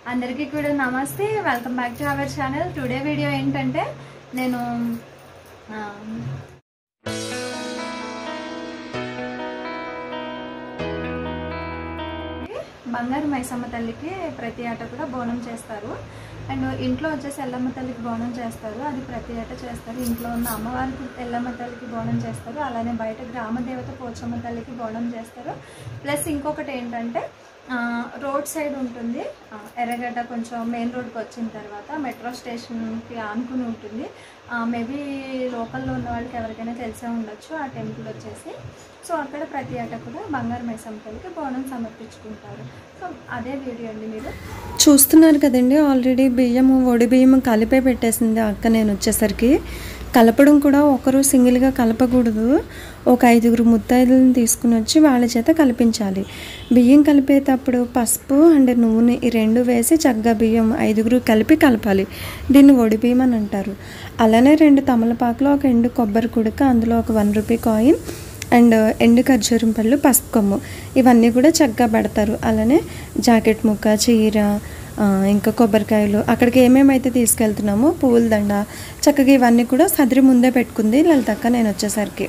అందరికీ కూడా నమస్తే welcome back to our channel today video ఏంటంటే నేను ఆ, బంగారు మైసమ్మ తల్లికి ప్రతి ఏటా కూడా బోనం చేస్తారు అండ్ ఇంట్లో వచ్చేసి ఎల్లమ్మ తల్లికి బోనం చేస్తారు అది ప్రతి ఏటా చేస్తారు ఇంట్లో ఉన్న అమ్మవారికి ఎల్లమ్మ తల్లికి బోనం చేస్తారు అలానే బయట గ్రామ దేవత పోచమ్మ తల్లికి బోనం చేస్తారు ప్లస్ ఇంకొకటి ఏంటంటే ఆ, రోడ్ సైడ్ ఉంటుంది ఆ, ఎర్రగడ్డ కొంచెం మెయిన్ రోడ్కి వచ్చిన తర్వాత మెట్రో స్టేషన్కి ఆనుకుని ఉంటుంది మేబీ లోకల్లో ఉన్న వాళ్ళకి ఎవరికైనా తెలిసే ఉండొచ్చు ఆ టెంపుల్ వచ్చేసి సో అక్కడ ప్రతి ఏటా కూడా బంగారు మైసమ్మ తల్లికి బోనం సమర్పించుకుంటారు సో అదే వీడియో అండి మీరు చూస్తున్నారు కదండి ఆల్రెడీ బియ్యము ఒడి బియ్యము కలిపే పెట్టేసింది అక్క నేను వచ్చేసరికి కలపడం కూడా ఒకరు సింగిల్గా కలపకూడదు ఒక ఐదుగురు ముత్తైదులను తీసుకుని వచ్చి వాళ్ళ చేత కలిపించాలి బియ్యం కలిపేటప్పుడు పసుపు అండ్ నూనె ఈ రెండు వేసి చక్కగా బియ్యం ఐదుగురు కలిపి కలపాలి దీన్ని ఒడి బియ్యం అని అంటారు అలానే రెండు తమలపాకులు ఒక ఎండు కొబ్బరి కుడక అందులో ఒక వన్ రూపీ కాయిన్ అండ్ ఎండు ఖర్జూరం పళ్ళు పసుపు కొమ్ము ఇవన్నీ కూడా చక్కగా పెడతారు అలానే జాకెట్ ముక్క చీర ఆ, ఇంకా కొబ్బరికాయలు అక్కడికి ఏమేమైతే తీసుకెళ్తున్నామో పువ్వుల దండ చక్కగా ఇవన్నీ కూడా సదిరి ముందే పెట్టుకుంది లలితక్క నేను వచ్చేసరికి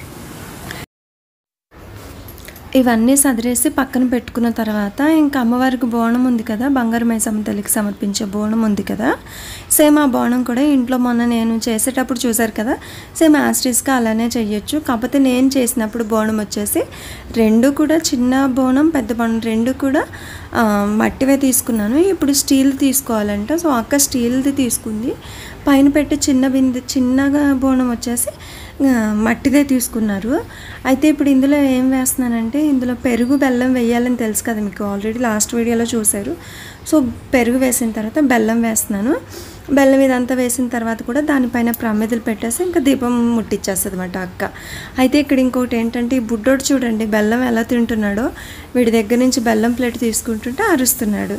ఇవన్నీ సదిరేసి పక్కన పెట్టుకున్న తర్వాత ఇంకా అమ్మవారికి బోనం ఉంది కదా బంగారు మైసమ్మ తల్లికి సమర్పించే బోనం ఉంది కదా సేమ్ ఆ బోనం కూడా ఇంట్లో మొన్న నేను చేసేటప్పుడు చూసారు కదా సేమ్ యాస్టీస్గా అలానే చెయ్యొచ్చు కాకపోతే నేను చేసినప్పుడు బోనం వచ్చేసి రెండు కూడా చిన్న బోనం పెద్ద బోనం రెండు కూడా ఆ, మట్టివే తీసుకున్నాను ఇప్పుడు స్టీల్ తీసుకోవాలంట సో అక్క స్టీల్ది తీసుకుంది పైన పెట్టి చిన్న బిందె చిన్నగా బోనం వచ్చేసి ఆ, మట్టిదే తీసుకున్నారు అయితే ఇప్పుడు ఇందులో ఏం వేస్తున్నానంటే ఇందులో పెరుగు బెల్లం వేయాలని తెలుసు కదా మీకు ఆల్రెడీ లాస్ట్ వీడియోలో చూశారు సో పెరుగు వేసిన తర్వాత బెల్లం వేస్తున్నాను బెల్లం ఇదంతా వేసిన తర్వాత కూడా దానిపైన ప్రమిదలు పెట్టేసి ఇంకా దీపం ముట్టించేస్తుంది అనమాట అక్క అయితే ఇక్కడ ఇంకోటి ఏంటంటే ఈ బుడ్డోడు చూడండి బెల్లం ఎలా తింటున్నాడో వీడి దగ్గర నుంచి బెల్లం ప్లేట్ తీసుకుంటుంటే అరుస్తున్నాడు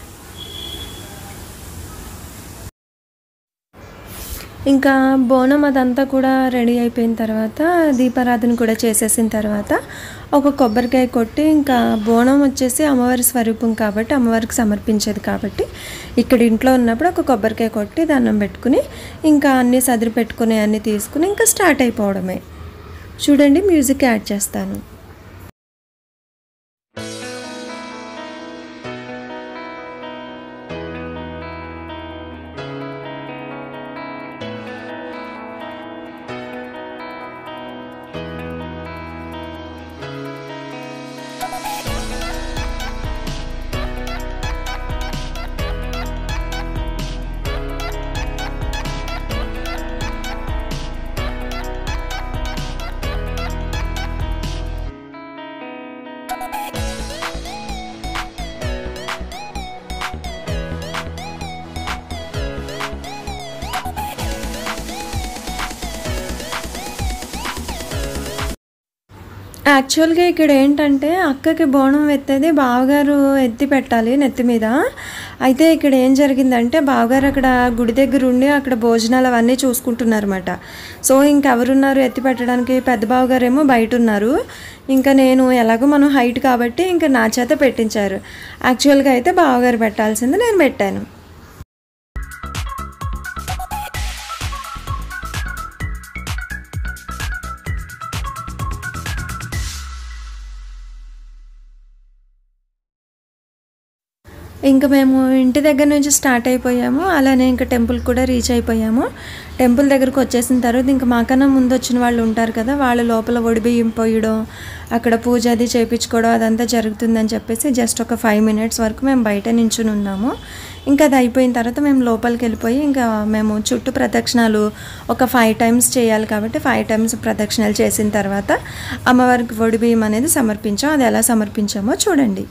ఇంకా బోనం అదంతా కూడా రెడీ అయిపోయిన తర్వాత దీపారాధన కూడా చేసేసిన తర్వాత ఒక కొబ్బరికాయ కొట్టి ఇంకా బోనం వచ్చేసి అమ్మవారి స్వరూపం కాబట్టి అమ్మవారికి సమర్పించేది కాబట్టి ఇక్కడ ఇంట్లో ఉన్నప్పుడు ఒక కొబ్బరికాయ కొట్టి దండం పెట్టుకుని ఇంకా అన్నీ సదిరి పెట్టుకుని అన్నీ తీసుకుని ఇంకా స్టార్ట్ అయిపోవడమే చూడండి మ్యూజిక్ యాడ్ చేస్తాను యాక్చువల్గా ఇక్కడ ఏంటంటే అక్కకి బోనం ఎత్తేది బావగారు ఎత్తి పెట్టాలి నెత్తి మీద అయితే ఇక్కడ ఏం జరిగిందంటే బావగారు అక్కడ గుడి దగ్గర ఉండి అక్కడ భోజనాలు అవన్నీ చూసుకుంటున్నారన్నమాట సో ఇంకెవరున్నారు ఎత్తి పెట్టడానికి పెద్ద బావగారేమో బయట ఉన్నారు ఇంకా నేను ఎలాగో మనం హైట్ కాబట్టి ఇంకా నా చేత పెట్టించారు యాక్చువల్గా అయితే బావగారు పెట్టాల్సింది నేను పెట్టాను ఇంకా మేము ఇంటి దగ్గర నుంచి స్టార్ట్ అయిపోయాము అలానే ఇంకా టెంపుల్ కూడా రీచ్ అయిపోయాము టెంపుల్ దగ్గరకు వచ్చేసిన తర్వాత ఇంకా మాకన్నా ముందు వచ్చిన వాళ్ళు ఉంటారు కదా వాళ్ళ లోపల ఒడి బియ్యం పోయడం అక్కడ పూజ అది చేయించుకోవడం అదంతా జరుగుతుందని చెప్పేసి జస్ట్ ఒక ఫైవ్ మినిట్స్ వరకు మేము బయట నించుని ఉన్నాము ఇంకా అది అయిపోయిన తర్వాత మేము లోపలికి వెళ్ళిపోయి ఇంకా మేము చుట్టూ ప్రదక్షిణాలు ఒక ఫైవ్ టైమ్స్ చేయాలి కాబట్టి ఫైవ్ టైమ్స్ ప్రదక్షిణాలు చేసిన తర్వాత అమ్మవారికి ఒడి బియ్యం అనేది సమర్పించాం అది ఎలా సమర్పించామో చూడండి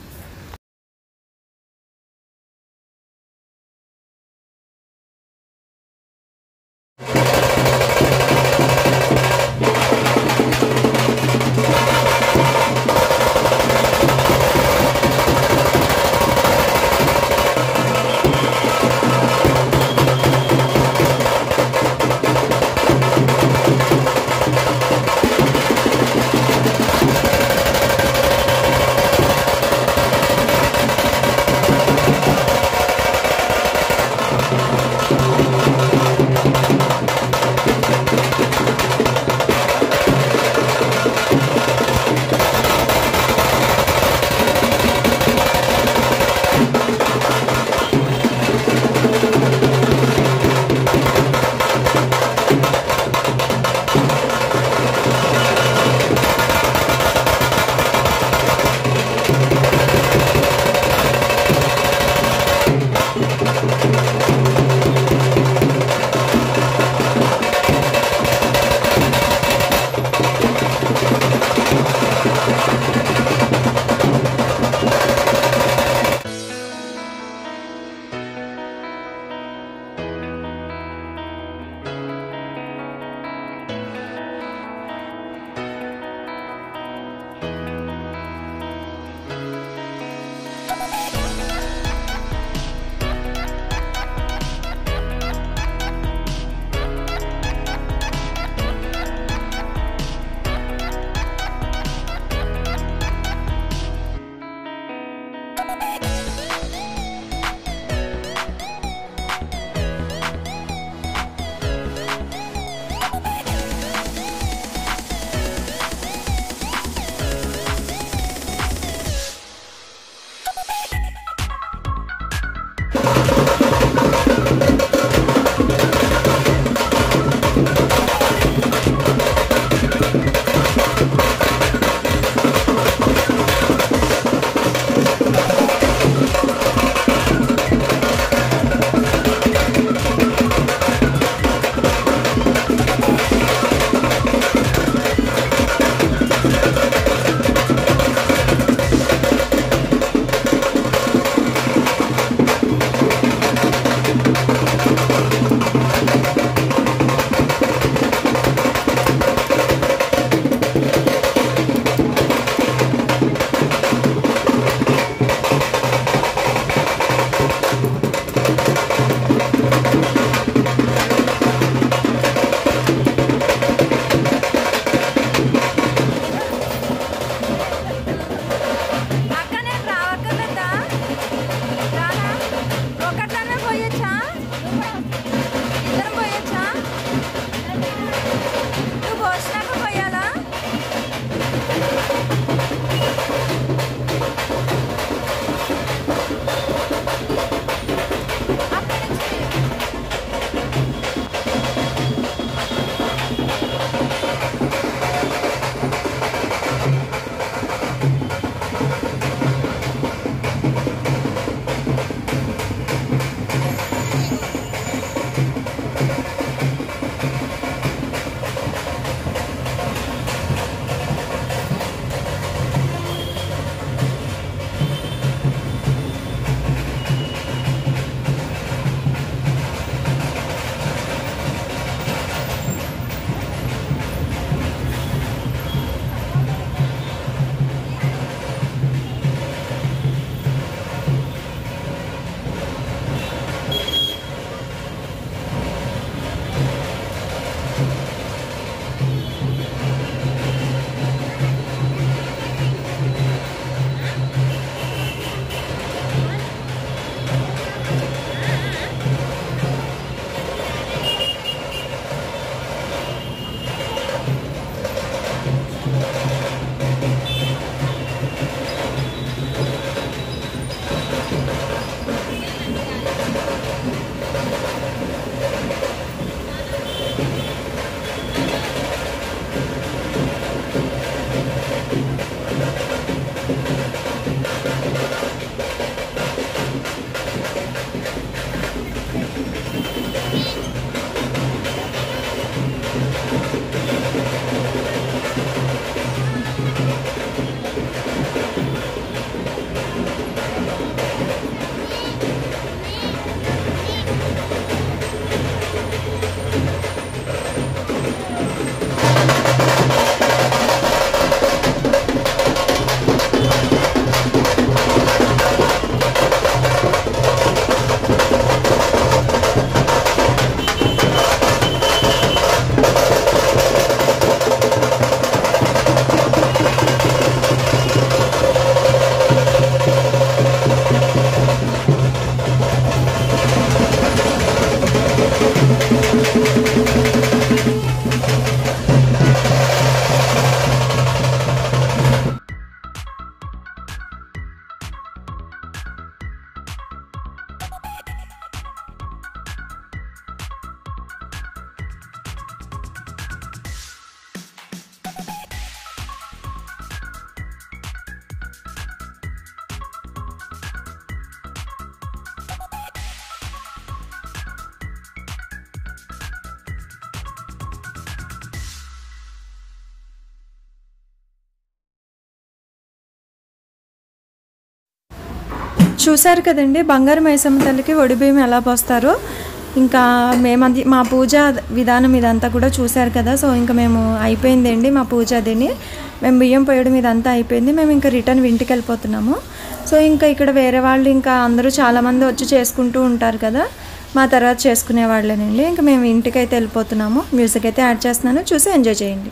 చూశారు కదండి బంగారు మైసమ్మ తల్లికి ఒడిబియ్యం ఎలా పోస్తారో ఇంకా మేమంది మా పూజ విధానం ఇదంతా కూడా చూశారు కదా సో ఇంకా మేము అయిపోయిందండి మా పూజ అదిని మేము బియ్యం పోయడం ఇదంతా అయిపోయింది మేము ఇంకా రిటర్న్ ఇంటికి వెళ్ళిపోతున్నాము సో ఇంకా ఇక్కడ వేరే వాళ్ళు ఇంకా అందరూ చాలామంది వచ్చి చేసుకుంటూ ఉంటారు కదా మా తర్వాత చేసుకునే వాళ్ళేనండి ఇంకా మేము ఇంటికి అయితే వెళ్ళిపోతున్నాము మ్యూజిక్ అయితే యాడ్ చేస్తున్నాను చూసి ఎంజాయ్ చేయండి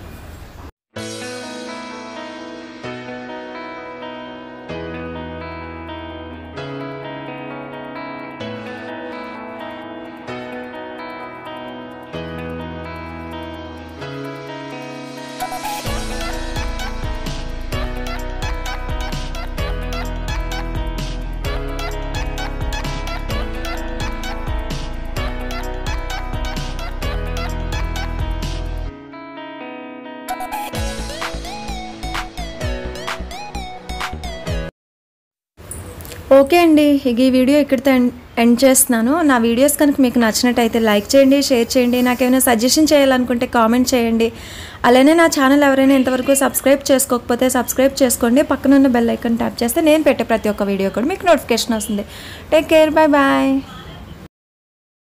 ఓకే అండి ఇక ఈ వీడియో ఇక్కడితో ఎండ్ ఎండ్ చేస్తున్నాను నా వీడియోస్ కనుక మీకు నచ్చినట్టయితే లైక్ చేయండి షేర్ చేయండి నాకేమైనా సజెషన్ చేయాలనుకుంటే కామెంట్ చేయండి అలానే నా ఛానల్ ఎవరైనా ఇంతవరకు సబ్స్క్రైబ్ చేసుకోకపోతే సబ్స్క్రైబ్ చేసుకోండి పక్కన ఉన్న బెల్ ఐకాన్ ట్యాప్ చేస్తే నేను పెట్టే ప్రతి ఒక్క వీడియో కూడా మీకు నోటిఫికేషన్ వస్తుంది టేక్ కేర్ బాయ్ బాయ్